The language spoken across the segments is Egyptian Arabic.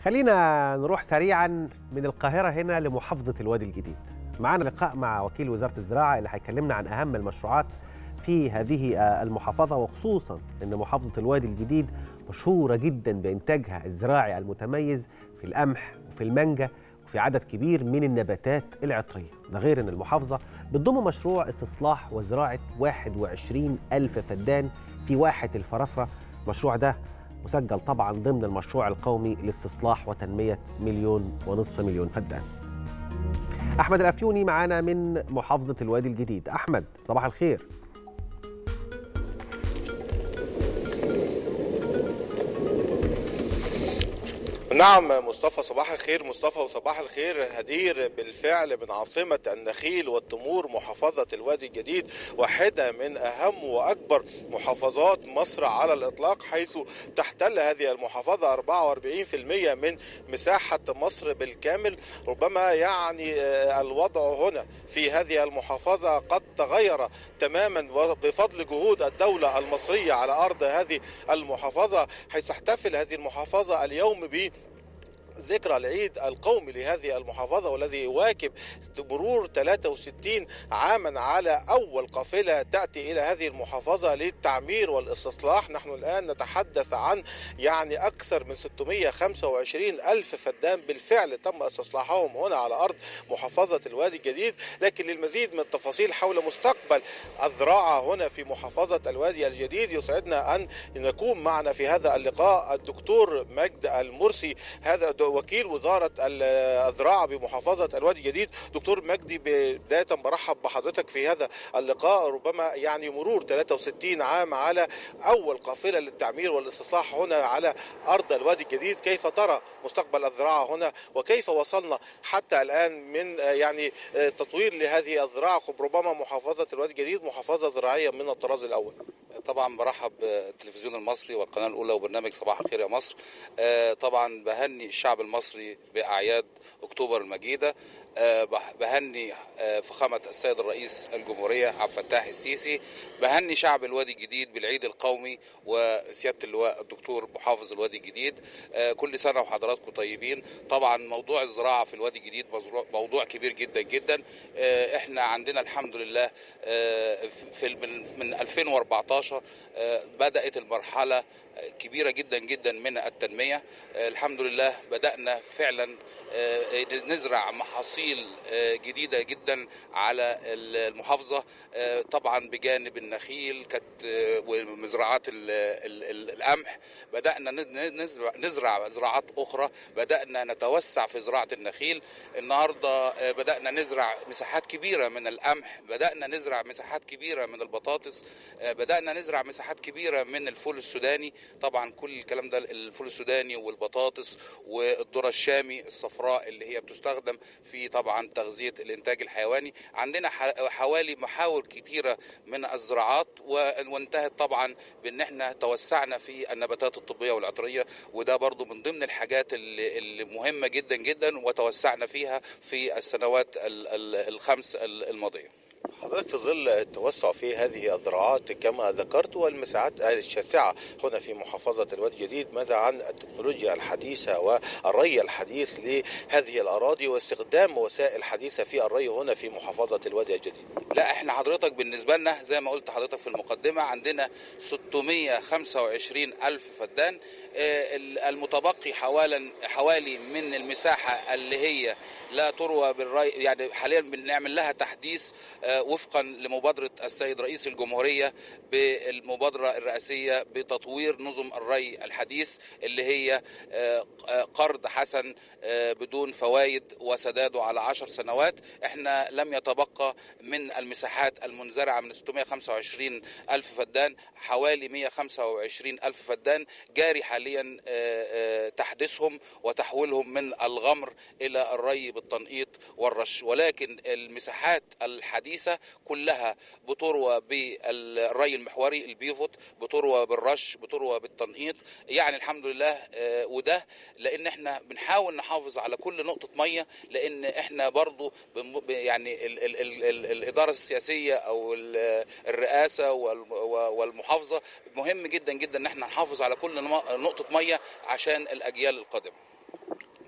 خلينا نروح سريعا من القاهرة هنا لمحافظة الوادي الجديد معانا لقاء مع وكيل وزارة الزراعة اللي هيكلمنا عن أهم المشروعات في هذه المحافظة وخصوصا أن محافظة الوادي الجديد مشهورة جدا بإنتاجها الزراعي المتميز في القمح وفي المانجا وفي عدد كبير من النباتات العطرية ده غير أن المحافظة بتضم مشروع استصلاح وزراعة 21 ألف فدان في واحة الفرافرة المشروع ده مسجل طبعا ضمن المشروع القومي لاستصلاح وتنمية مليون ونصف مليون فدان أحمد الأفيوني معانا من محافظة الوادي الجديد أحمد صباح الخير نعم مصطفى صباح الخير مصطفى وصباح الخير هدير بالفعل من عاصمة النخيل والتمور محافظة الوادي الجديد واحدة من أهم وأكبر محافظات مصر على الإطلاق حيث تحتل هذه المحافظة 44% من مساحة مصر بالكامل ربما يعني الوضع هنا في هذه المحافظة قد تغير تماما بفضل جهود الدولة المصرية على أرض هذه المحافظة حيث تحتفل هذه المحافظة اليوم ب ذكرى العيد القومي لهذه المحافظة والذي يواكب مرور 63 عاما على أول قافلة تأتي إلى هذه المحافظة للتعمير والاستصلاح نحن الآن نتحدث عن يعني أكثر من 625 ألف فدان بالفعل تم استصلاحهم هنا على أرض محافظة الوادي الجديد لكن للمزيد من التفاصيل حول مستقبل الزراعة هنا في محافظة الوادي الجديد يسعدنا أن نكون معنا في هذا اللقاء الدكتور مجد المرسي هذا وكيل وزارة الزراعة بمحافظة الوادي الجديد دكتور مجدي بداية برحب بحضرتك في هذا اللقاء ربما يعني مرور 63 عام على أول قافلة للتعمير والاستصلاح هنا على أرض الوادي الجديد كيف ترى مستقبل الزراعة هنا وكيف وصلنا حتى الآن من يعني تطوير لهذه الزراعة ربما محافظة الوادي الجديد محافظة زراعية من الطراز الأول طبعا برحب بالتلفزيون المصري والقناه الاولى وبرنامج صباح الخير يا مصر طبعا بهني الشعب المصري باعياد اكتوبر المجيده بهني فخامه السيد الرئيس الجمهوريه عبد الفتاح السيسي بهني شعب الوادي الجديد بالعيد القومي وسياده اللواء الدكتور محافظ الوادي الجديد كل سنه وحضراتكم طيبين طبعا موضوع الزراعه في الوادي الجديد موضوع كبير جدا جدا احنا عندنا الحمد لله في من 2014 بدات المرحله كبيرة جدا جدا من التنمية الحمد لله بدأنا فعلا نزرع محاصيل جديدة جدا على المحافظة طبعا بجانب النخيل كانت ومزرعات القمح بدأنا نزرع زراعات أخرى بدأنا نتوسع في زراعة النخيل النهاردة بدأنا نزرع مساحات كبيرة من القمح بدأنا نزرع مساحات كبيرة من البطاطس بدأنا نزرع مساحات كبيرة من الفول السوداني طبعا كل الكلام ده الفول السوداني والبطاطس والذره الشامي الصفراء اللي هي بتستخدم في طبعا تغذيه الانتاج الحيواني عندنا حوالي محاور كتيره من الزراعات وانتهت طبعا بان احنا توسعنا في النباتات الطبيه والعطريه وده برضو من ضمن الحاجات اللي مهمه جدا جدا وتوسعنا فيها في السنوات الخمس الماضيه حضرتك في ظل التوسع في هذه الزراعات كما ذكرت والمساحات الشاسعة هنا في محافظة الوادي الجديد ماذا عن التكنولوجيا الحديثة والري الحديث لهذه الأراضي واستخدام وسائل حديثة في الري هنا في محافظة الوادي الجديد لا احنا حضرتك بالنسبة لنا زي ما قلت حضرتك في المقدمة عندنا 625 ألف فدان المتبقي حوالا حوالي من المساحة اللي هي لا تروى بالري يعني حاليا بنعمل لها تحديث وفقا لمبادرة السيد رئيس الجمهورية بالمبادرة الرئاسية بتطوير نظم الري الحديث اللي هي قرض حسن بدون فوائد وسداده على عشر سنوات احنا لم يتبقى من المساحات المنزرعة من 625 ألف فدان حوالي 125 ألف فدان جاري حاليا تحديثهم وتحويلهم من الغمر إلى الري بالتنقيط والرش ولكن المساحات الحديثة كلها بتروى بالري المحوري البيفوت بتروى بالرش بتروى بالتنقيط يعني الحمد لله وده لان احنا بنحاول نحافظ على كل نقطة مية لان احنا برضو يعني ال ال ال ال الادارة السياسية او الرئاسة والمحافظة مهم جدا جدا ان احنا نحافظ على كل نقطة مية عشان الاجيال القادمة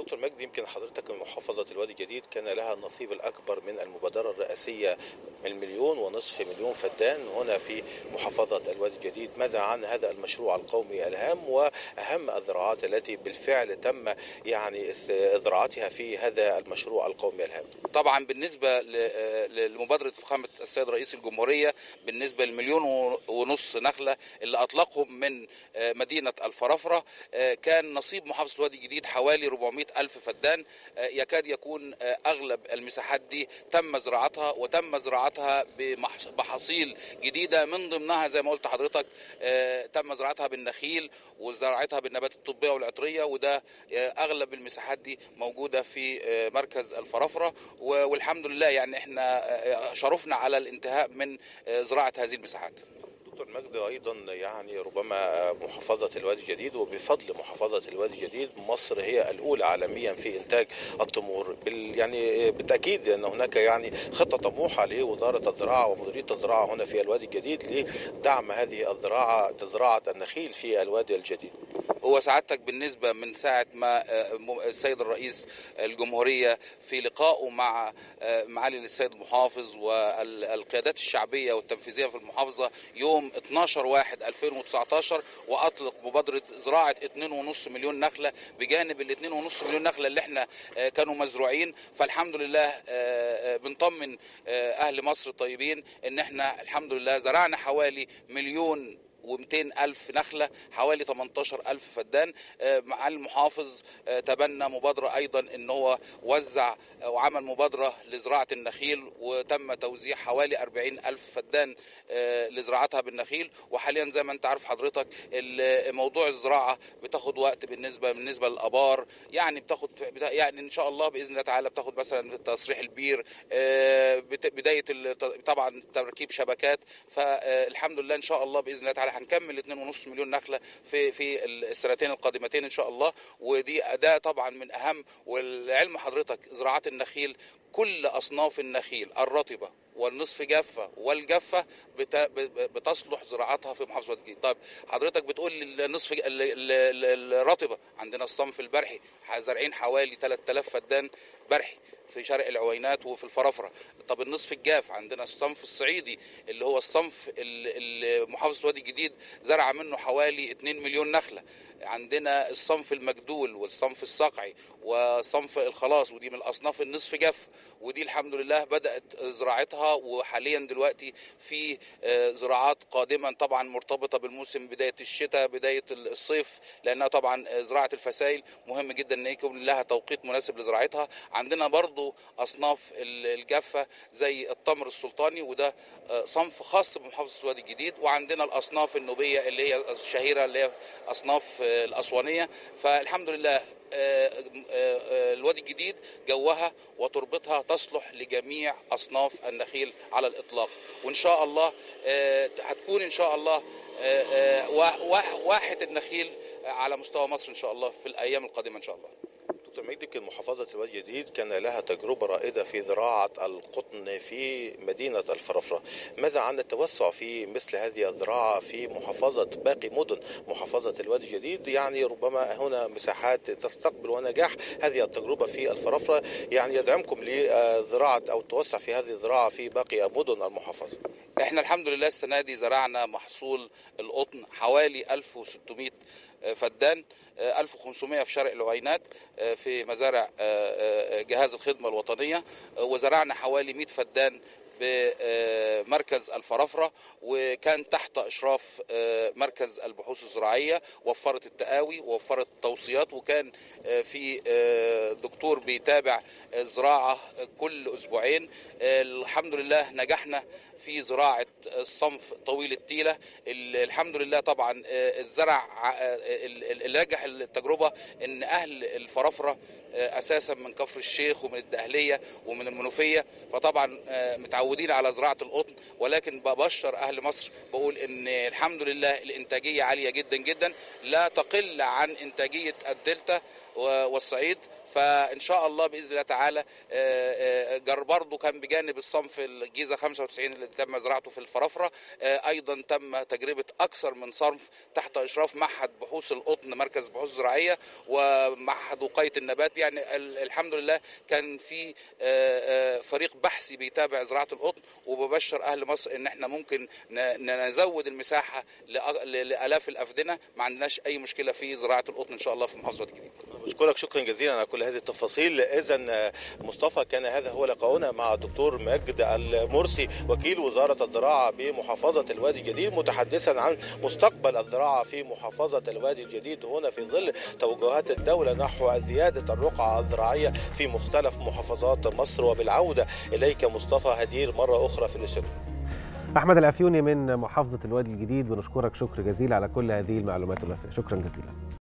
دكتور مجدي يمكن حضرتك من محافظة الوادي الجديد كان لها النصيب الأكبر من المبادرة الرئاسية المليون ونصف مليون فدان هنا في محافظة الوادي الجديد ماذا عن هذا المشروع القومي الهام وأهم الزراعات التي بالفعل تم يعني زراعتها في هذا المشروع القومي الهام طبعا بالنسبه لمبادره فخامه السيد رئيس الجمهوريه بالنسبه للمليون ونص نخله اللي اطلقهم من مدينه الفرافره كان نصيب محافظه الوادي الجديد حوالي 400 الف فدان يكاد يكون اغلب المساحات دي تم زراعتها وتم زراعتها بمحاصيل جديده من ضمنها زي ما قلت حضرتك تم زراعتها بالنخيل وزراعتها بالنبات الطبيه والعطريه وده اغلب المساحات دي موجوده في مركز الفرافره والحمد لله يعني احنا شرفنا على الانتهاء من زراعه هذه المساحات دكتور مجدي ايضا يعني ربما محافظه الوادي الجديد وبفضل محافظه الوادي الجديد مصر هي الاولى عالميا في انتاج التمور بال يعني بالتاكيد ان هناك يعني خطه طموحه لوزاره الزراعه ومديريه الزراعه هنا في الوادي الجديد لدعم هذه الزراعه زراعه النخيل في الوادي الجديد. هو سعادتك بالنسبه من ساعه ما السيد الرئيس الجمهوريه في لقائه مع معالي السيد المحافظ والقيادات الشعبيه والتنفيذيه في المحافظه يوم 12 1 2019 واطلق مبادره زراعه 2.5 مليون نخله بجانب ال 2.5 مليون نخله اللي احنا كانوا مزروعين فالحمد لله بنطمن اهل مصر الطيبين ان احنا الحمد لله زرعنا حوالي مليون و200 ألف نخلة حوالي 18 ألف فدان مع المحافظ تبنى مبادرة أيضا أن هو وزع وعمل مبادرة لزراعة النخيل وتم توزيع حوالي 40 ألف فدان لزراعتها بالنخيل وحاليا زي ما أنت عارف حضرتك موضوع الزراعة بتاخد وقت بالنسبة بالنسبة للآبار يعني بتاخد يعني إن شاء الله بإذن الله تعالى بتاخد مثلا تصريح البير بداية طبعا تركيب شبكات فالحمد لله إن شاء الله بإذن الله تعالى هنكمل 2.5 مليون نخله في في السنتين القادمتين ان شاء الله ودي اداه طبعا من اهم والعلم حضرتك زراعات النخيل كل اصناف النخيل الرطبه والنصف جافه والجافه بتصلح زراعتها في محافظه الجديد طيب حضرتك بتقول النصف الرطبه عندنا الصنف البرحي زارعين حوالي 3000 فدان برحي في شرق العوينات وفي الفرافره طب النصف الجاف عندنا الصنف الصعيدي اللي هو الصنف اللي محافظه الوادي الجديد زرع منه حوالي 2 مليون نخله عندنا الصنف المجدول والصنف الصقعي وصنف الخلاص ودي من الاصناف النصف جاف ودي الحمد لله بدات زراعتها وحاليا دلوقتي في زراعات قادما طبعا مرتبطه بالموسم بدايه الشتاء بدايه الصيف لانها طبعا زراعه الفسائل مهم جدا ان يكون لها توقيت مناسب لزراعتها عندنا برضو اصناف الجافه زي التمر السلطاني وده صنف خاص بمحافظه الوادي الجديد وعندنا الاصناف النوبيه اللي هي الشهيره اللي هي اصناف الاسوانيه فالحمد لله الوادي الجديد جوها وتربتها تصلح لجميع اصناف النخيل على الاطلاق وان شاء الله هتكون ان شاء الله واحه النخيل على مستوى مصر ان شاء الله في الايام القادمه ان شاء الله دكتور مجدي يمكن محافظة الوادي الجديد كان لها تجربة رائدة في زراعة القطن في مدينة الفرافرة ماذا عن التوسع في مثل هذه الزراعة في محافظة باقي مدن محافظة الوادي الجديد يعني ربما هنا مساحات تستقبل ونجاح هذه التجربة في الفرافرة يعني يدعمكم لزراعة أو التوسع في هذه الزراعة في باقي مدن المحافظة احنا الحمد لله السنة دي زرعنا محصول القطن حوالي 1600 فدان 1500 في شرق العوينات في مزارع جهاز الخدمة الوطنية وزرعنا حوالي 100 فدان بمركز الفرافرة وكان تحت إشراف مركز البحوث الزراعية وفرت التقاوي ووفرت التوصيات وكان في دكتور بيتابع الزراعة كل أسبوعين الحمد لله نجحنا في زراعة الصنف طويل التيلة الحمد لله طبعا الزرع اللي نجح التجربة ان اهل الفرافرة اساسا من كفر الشيخ ومن الدقهلية ومن المنوفية فطبعا متعودين على زراعة القطن ولكن ببشر اهل مصر بقول ان الحمد لله الانتاجية عالية جدا جدا لا تقل عن انتاجية الدلتا والصعيد فان شاء الله باذن الله تعالى جر برضه كان بجانب الصنف الجيزه 95 اللي تم زراعته في الفرافره ايضا تم تجربه اكثر من صنف تحت اشراف معهد بحوث القطن مركز بحوث زراعيه ومعهد وقايه النبات يعني ال- الحمد لله كان في فريق بحثي بيتابع زراعه القطن وببشر اهل مصر ان احنا ممكن ن- نزود المساحه لأ- لالاف الافدنه ما عندناش اي مشكله في زراعه القطن ان شاء الله في محافظه الجديد بشكرك شكرا جزيلا على كل هذه التفاصيل اذا مصطفى كان هذا هو لقاؤنا مع الدكتور مجد المرسي وكيل وزاره الزراعه بمحافظه الوادي الجديد متحدثا عن مستقبل الزراعه في محافظه الوادي الجديد هنا في ظل توجهات الدوله نحو زياده الرقعه الزراعيه في مختلف محافظات مصر وبالعوده اليك مصطفى هدير مره اخرى في الاستوديو احمد الافيوني من محافظه الوادي الجديد ونشكرك شكر جزيل على كل هذه المعلومات الوافيه شكرا جزيلا